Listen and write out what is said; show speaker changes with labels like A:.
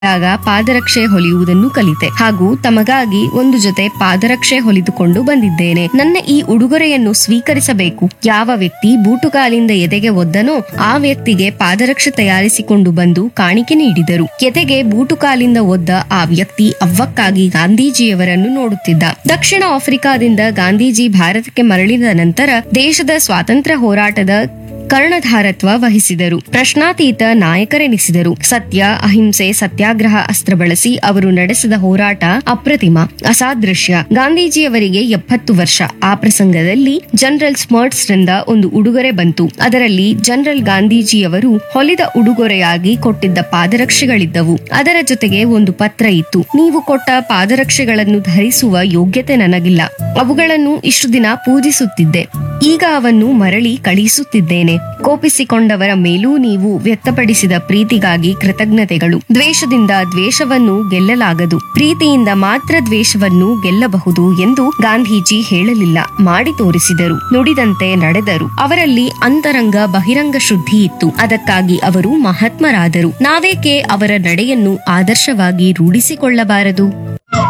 A: ಆಗ ಪಾದರಕ್ಷೆ ಹೊಲಿಯುವುದನ್ನು ಕಲಿತೆ ಹಾಗೂ ತಮಗಾಗಿ ಒಂದು ಜೊತೆ ಪಾದರಕ್ಷೆ ಹೊಲಿದುಕೊಂಡು ಬಂದಿದ್ದೇನೆ ನನ್ನ ಈ ಉಡುಗೊರೆಯನ್ನು ಸ್ವೀಕರಿಸಬೇಕು ಯಾವ ವ್ಯಕ್ತಿ ಬೂಟುಕಾಲಿಂದ ಎದೆಗೆ ಒದ್ದನೋ ಆ ವ್ಯಕ್ತಿಗೆ ಪಾದರಕ್ಷೆ ತಯಾರಿಸಿಕೊಂಡು ಬಂದು ಕಾಣಿಕೆ ನೀಡಿದರು ಎದೆಗೆ ಬೂಟುಕಾಲಿಂದ ಒದ್ದ ಆ ವ್ಯಕ್ತಿ ಅವ್ವಕ್ಕಾಗಿ ಗಾಂಧೀಜಿಯವರನ್ನು ನೋಡುತ್ತಿದ್ದ ದಕ್ಷಿಣ ಆಫ್ರಿಕಾದಿಂದ ಗಾಂಧೀಜಿ ಭಾರತಕ್ಕೆ ಮರಳಿದ ನಂತರ ದೇಶದ ಸ್ವಾತಂತ್ರ್ಯ ಹೋರಾಟದ ಕರ್ಣಧಾರತ್ವ ವಹಿಸಿದರು ಪ್ರಶ್ನಾತೀತ ನಾಯಕರೆನಿಸಿದರು ಸತ್ಯ ಅಹಿಂಸೆ ಸತ್ಯಾಗ್ರಹ ಅಸ್ತ್ರ ಬಳಸಿ ಅವರು ನಡೆಸಿದ ಹೋರಾಟ ಅಪ್ರತಿಮ ಅಸಾದೃಶ್ಯ ಗಾಂಧೀಜಿಯವರಿಗೆ ಎಪ್ಪತ್ತು ವರ್ಷ ಆ ಪ್ರಸಂಗದಲ್ಲಿ ಜನರಲ್ ಸ್ಮರ್ಟ್ಸ್ ರಿಂದ ಒಂದು ಉಡುಗೊರೆ ಬಂತು ಅದರಲ್ಲಿ ಜನರಲ್ ಗಾಂಧೀಜಿಯವರು ಹೊಲಿದ ಉಡುಗೊರೆಯಾಗಿ ಕೊಟ್ಟಿದ್ದ ಪಾದರಕ್ಷೆಗಳಿದ್ದವು ಅದರ ಜೊತೆಗೆ ಒಂದು ಪತ್ರ ಇತ್ತು ನೀವು ಕೊಟ್ಟ ಪಾದರಕ್ಷೆಗಳನ್ನು ಧರಿಸುವ ಯೋಗ್ಯತೆ ನನಗಿಲ್ಲ ಅವುಗಳನ್ನು ಇಷ್ಟು ದಿನ ಪೂಜಿಸುತ್ತಿದ್ದೆ ಈಗ ಅವನ್ನು ಮರಳಿ ಕಳುಹಿಸುತ್ತಿದ್ದೇನೆ ಕೋಪಿಸಿಕೊಂಡವರ ಮೇಲೂ ನೀವು ವ್ಯಕ್ತಪಡಿಸಿದ ಪ್ರೀತಿಗಾಗಿ ಕೃತಜ್ಞತೆಗಳು ದ್ವೇಷದಿಂದ ದ್ವೇಷವನ್ನು ಗೆಲ್ಲಲಾಗದು ಪ್ರೀತಿಯಿಂದ ಮಾತ್ರ ದ್ವೇಷವನ್ನು ಗೆಲ್ಲಬಹುದು ಎಂದು ಗಾಂಧೀಜಿ ಹೇಳಲಿಲ್ಲ ಮಾಡಿ ತೋರಿಸಿದರು ನುಡಿದಂತೆ ನಡೆದರು ಅವರಲ್ಲಿ ಅಂತರಂಗ ಬಹಿರಂಗ ಶುದ್ಧಿ ಇತ್ತು ಅದಕ್ಕಾಗಿ ಅವರು ಮಹಾತ್ಮರಾದರು ನಾವೇಕೆ ಅವರ ನಡೆಯನ್ನು ಆದರ್ಶವಾಗಿ ರೂಢಿಸಿಕೊಳ್ಳಬಾರದು